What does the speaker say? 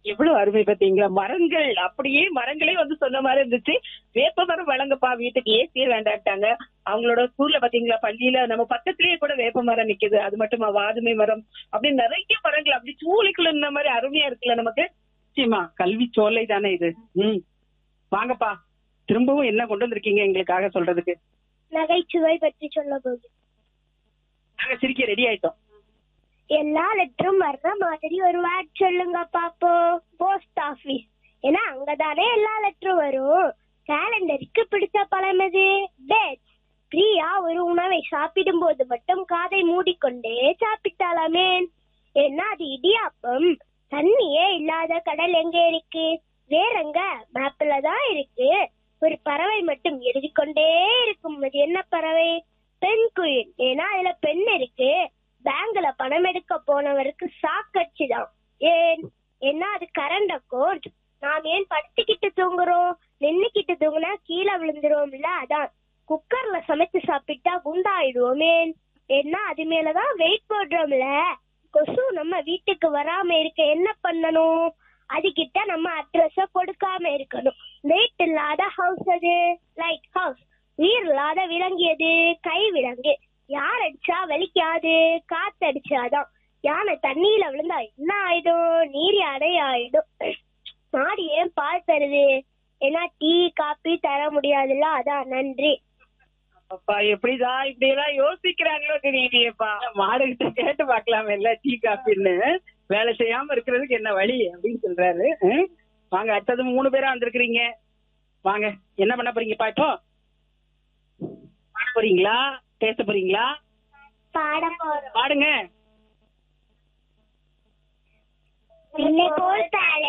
எவ்வளவு அருமை பாத்தீங்களா மரங்கள் அப்படியே மரங்களே வந்து சொன்ன மாதிரி இருந்துச்சு வேப்ப மரம் வழங்கப்பா வீட்டுக்கு ஏசியே வேண்டாட்டாங்க அவங்களோட ஸ்கூல்ல பாத்தீங்களா பள்ளியில நம்ம பக்கத்துலயே கூட வேப்ப மரம் நிக்குது அது மட்டுமா வாதுமை மரம் அப்படி நிறைய மரங்கள் அப்படி சூளைக்குள்ள இருந்த மாதிரி அருமையா இருக்குல்ல நமக்கு நிச்சயமா கல்வி சோலை தானே இது ம் வாங்கப்பா திரும்பவும் என்ன கொண்டு வந்திருக்கீங்க எங்களுக்காக சொல்றதுக்கு நகைச்சுவை பற்றி சொல்ல போகுது நாங்க சிரிக்க ரெடி ஆயிட்டோம் எல்லா லெட்டரும் வர்ற மாதிரி ஒரு வேர்ட் சொல்லுங்க பாப்போம் போஸ்ட் ஆபீஸ் ஏன்னா அங்கதானே எல்லா லெட்டரும் வரும் கேலண்டருக்கு பிடிச்ச பழம் எது டேட் பிரியா ஒரு உணவை சாப்பிடும் போது மட்டும் காதை மூடிக்கொண்டே சாப்பிட்டாலாமே ஏன்னா அது இடியாப்பம் தண்ணியே இல்லாத கடல் எங்க இருக்கு வேறங்க மேப்ல தான் இருக்கு ஒரு பறவை மட்டும் எழுதிக்கொண்டே இருக்கும் அது என்ன பறவை பெண் குயில் ஏன்னா அதுல பெண் இருக்கு பேங்க்ல பணம் எடுக்க போனவருக்கு சாக்கடிச்சுதான் ஏன் ஏன்னா அது கரண்ட் அக்கௌண்ட் நாம் ஏன் படுத்துக்கிட்டு தூங்குறோம் நின்னுக்கிட்டு தூங்குனா கீழே விழுந்துருவோம்ல அதான் குக்கர்ல சமைச்சு சாப்பிட்டா குண்டாயிடுவோமே ஏன்னா அது மேலதான் வெயிட் போடுறோம்ல கொசு நம்ம வீட்டுக்கு வராம இருக்க என்ன பண்ணணும் அதுகிட்ட நம்ம அட்ரஸ கொடுக்காம இருக்கணும் வெயிட் இல்லாத ஹவுஸ் அது லைட் ஹவுஸ் உயிர் இல்லாத விலங்கியது கை விலங்கு யார் அடிச்சா வலிக்காது காத்தடிச்சாதான் யானை தண்ணியில விழுந்தா என்ன ஆயிடும் நீர் அடை ஆயிடும் மாடு ஏன் பால் தருது ஏன்னா டீ காபி தர முடியாதுல்ல அதான் நன்றி அப்பா எப்படிதான் இப்படி எல்லாம் யோசிக்கிறாங்களோ தெரியலையேப்பா மாடுகிட்ட கேட்டு பார்க்கலாமே இல்ல டீ காப்பின்னு வேலை செய்யாம இருக்கிறதுக்கு என்ன வழி அப்படின்னு சொல்றாரு ம்? வாங்க அடுத்தது மூணு பேரா வந்திருக்கிறீங்க வாங்க என்ன பண்ண போறீங்கப்பா இப்போ பாட போறீங்களா பேச போறீங்களா பாட போறோம் பாடுங்க என்னை போல் தலை